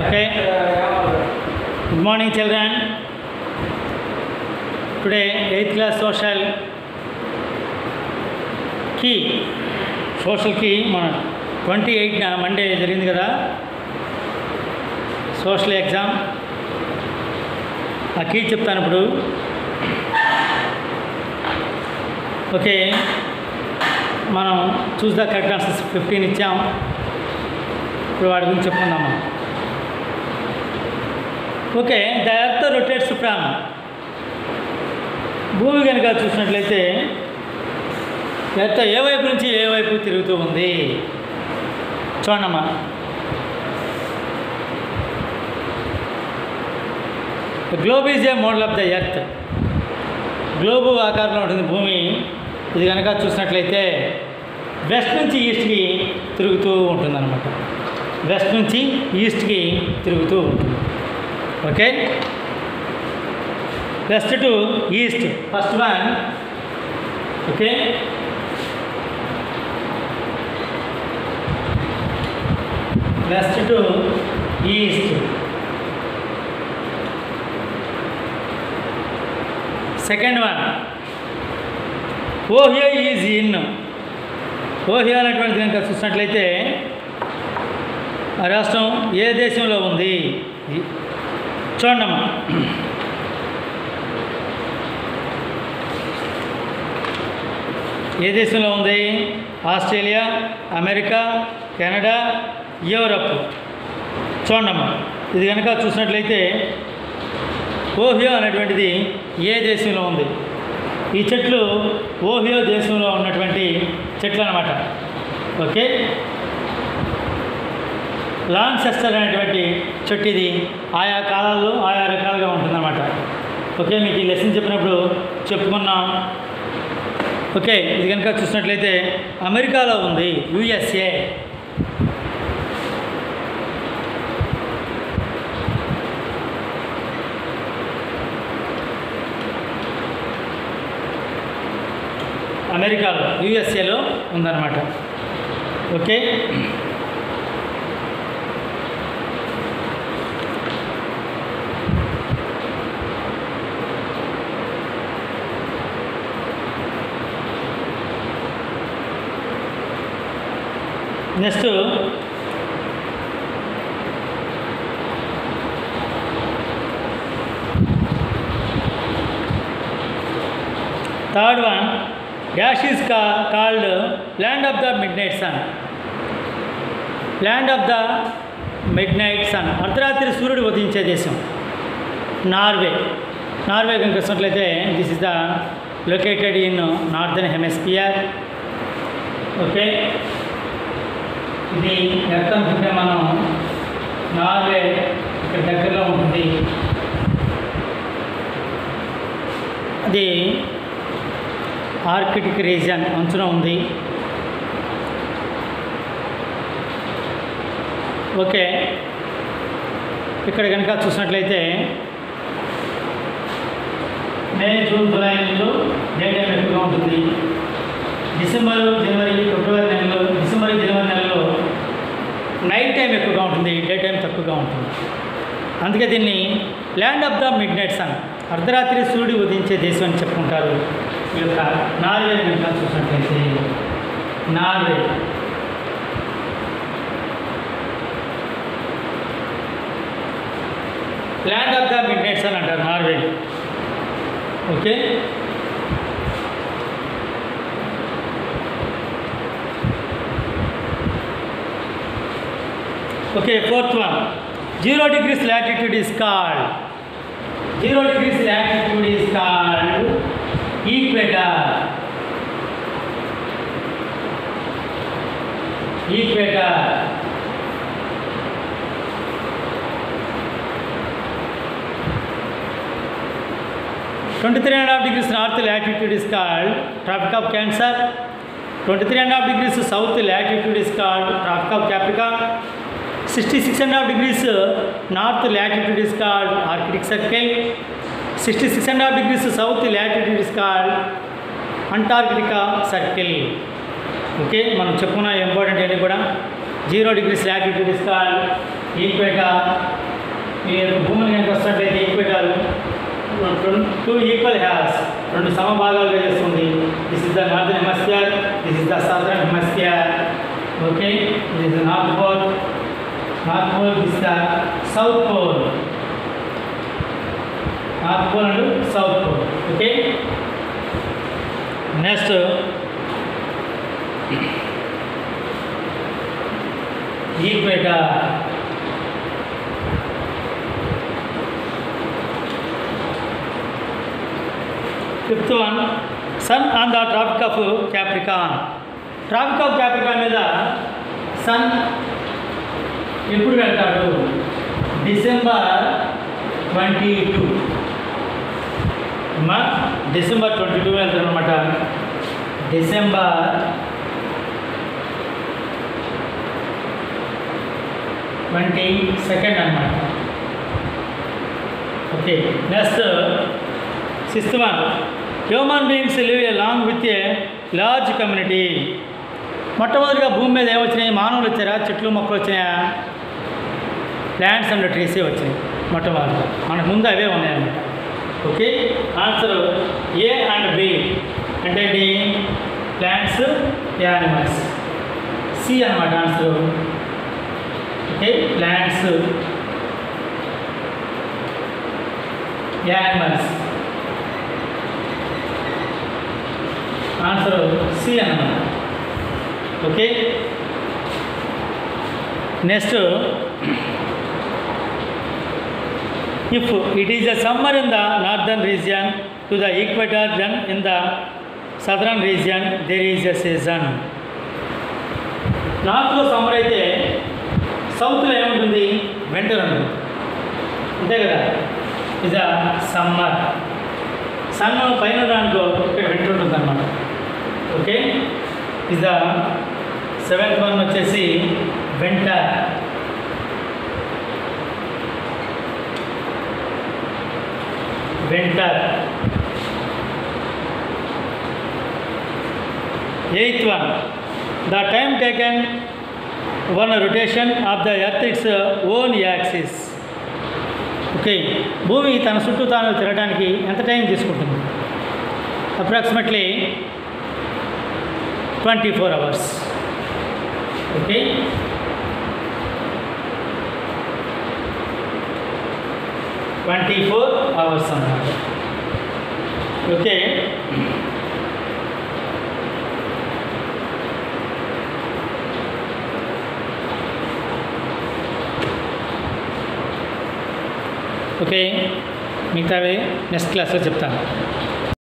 Okay. Good morning, children. Today, 8th class social key. Social key మన twenty ఎయిట్న Monday జరిగింది కదా social exam ఆ కీ చెప్తాను ఇప్పుడు ఓకే మనం choose the correct answers fifteen ఇచ్చాం ఇప్పుడు వాడి గురించి చెప్పుకుందాము okay the earth rotates from భూమి కనుక చూసినట్లయితే ఎర్త్ ఏ వైపు నుంచి ఏ వైపు తిరుగుతూ ఉంది చూడమ్మా globe is a model of the earth globe ఆకారంలో ఉంటుంది భూమి ఇది కనుక చూసినట్లయితే వెస్ట్ నుంచి ఈస్ట్కి తిరుగుతూ ఉంటుందన్నమాట వెస్ట్ నుంచి ఈస్ట్కి తిరుగుతూ ఉంటుంది okay west to east first one okay west to east second one Ohio is in Ohio అనేటువంటి కనుక చూసినట్లయితే ఆ రాష్ట్రం ఏ దేశంలో ఉంది చూడమ్మా ఏ దేశంలో ఉంది ఆస్ట్రేలియా అమెరికా కెనడా యూరప్ చూడమ్మా ఇది కనుక చూసినట్లయితే ఓహియో అనేటువంటిది ఏ దేశంలో ఉంది ఈ చెట్లు ఓహియో దేశంలో ఉన్నటువంటి చెట్లు అనమాట ఓకే లాంగ్ సెస్టర్ అనేటువంటి చెట్టు ఇది ఆయా కాలాల్లో ఆయా రకాలుగా ఉంటుందన్నమాట ఓకే మీకు ఈ లెసన్ చెప్పినప్పుడు చెప్పుకున్నాం ఓకే ఇది కనుక చూసినట్లయితే అమెరికాలో ఉంది యుఎస్ఏ అమెరికాలో యుఎస్ఏలో ఉందన్నమాట okay next third one dash is కా called land of the midnight sun land of the midnight sun అర్ధరాత్రి సూర్యుడు ఉదయించే దేశం నార్వే నార్వే కనుక చూసినట్లయితే this is the located in northern hemisphere okay ఇది ఎక్కడ ఉంటే మనం నార్వే ఇక్కడ దగ్గరలో ఉంటుంది అది ఆర్కిటిక్ రీజియన్ అంచున ఉంది ఓకే ఇక్కడ కనుక చూసినట్లయితే మే జూన్ జూలై నెలలో డే టైం ఎక్కువగా ఉంటుంది డిసెంబర్ జనవరి ఫిబ్రవరి నెలలో డిసెంబర్ జనవరి నెలలో నైట్ టైం ఎక్కువగా ఉంటుంది డే టైం తక్కువగా ఉంటుంది అందుకే దీన్ని land of the midnight sun అర్ధరాత్రి సూర్యుడు ఉదయించే దేశం అని చెప్పుకుంటారు ఈ యొక్క నార్వే కనుక చూసినట్లయితే Norway land of the midnight sun అంటారు Norway okay okay fourth one zero degrees latitude is called zero degrees latitude is called equator equator twenty three and half degrees north latitude is called traffic of Cancer twenty three and half degrees south latitude is called traffic of Capricorn sixty six and half degrees north latitude is called Arctic Circle sixty six and half degrees south latitude is called Antarctica circle okay మనం చెప్పుకున్న important అన్ని కూడా zero degrees latitude is called equator ఈ యొక్క భూమిని కనుక వస్తున్నట్లయితే equator two equal has రెండు సమభాగాలుగా చేస్తుంది this is the north hemisphere this is the southern hemisphere okay this is the north pole north pole this the south pole north pole and south pole okay next equator fifth one sun on the traffic of Capricorn traffic of Capricorn మీద sun ఎప్పుడు వెళ్తాడు December twenty two మా December twenty two వెళ్తాడు అనమాట December twenty second అనమాట okay next sixth one human beings live a long with a large community మొట్టమొదటిగా భూమి మీద ఏమొచ్చినాయి మానవులు వచ్చారా చెట్లు మొక్కలు వచ్చినాయా ప్లాంట్స్ అండ్ ట్రీసే వచ్చినాయి మొట్టమొదటి మనకు ముందు అవే ఉన్నాయన్నమాట okay answer A and B అంటే ఏంటి ప్లాంట్స్ యానిమల్స్ సి అనమాట answer okay plants animals answer C అన్నమాట okay next if it is the summer in the northern region to the equator then in the southern region there is a season నార్త్లో summer అయితే సౌత్లో ఏముంటుంది winter ఉంటుంది అంతే కదా is a summer sun పైన దాంట్లో ఇక్కడ వింటర్ ఉంటుంది అనమాట okay is the seventh one వచ్చేసి winter winter eighth one the time taken one rotation of the earth its own axis okay భూమి తన చుట్టూ తాను తిరగడానికి ఎంత టైం తీసుకుంటుంది approximately twenty four hours okay twenty four hours అన్నమాట ఓకే ఓకే మిగతావి నెక్స్ట్ క్లాస్లో చెప్తాను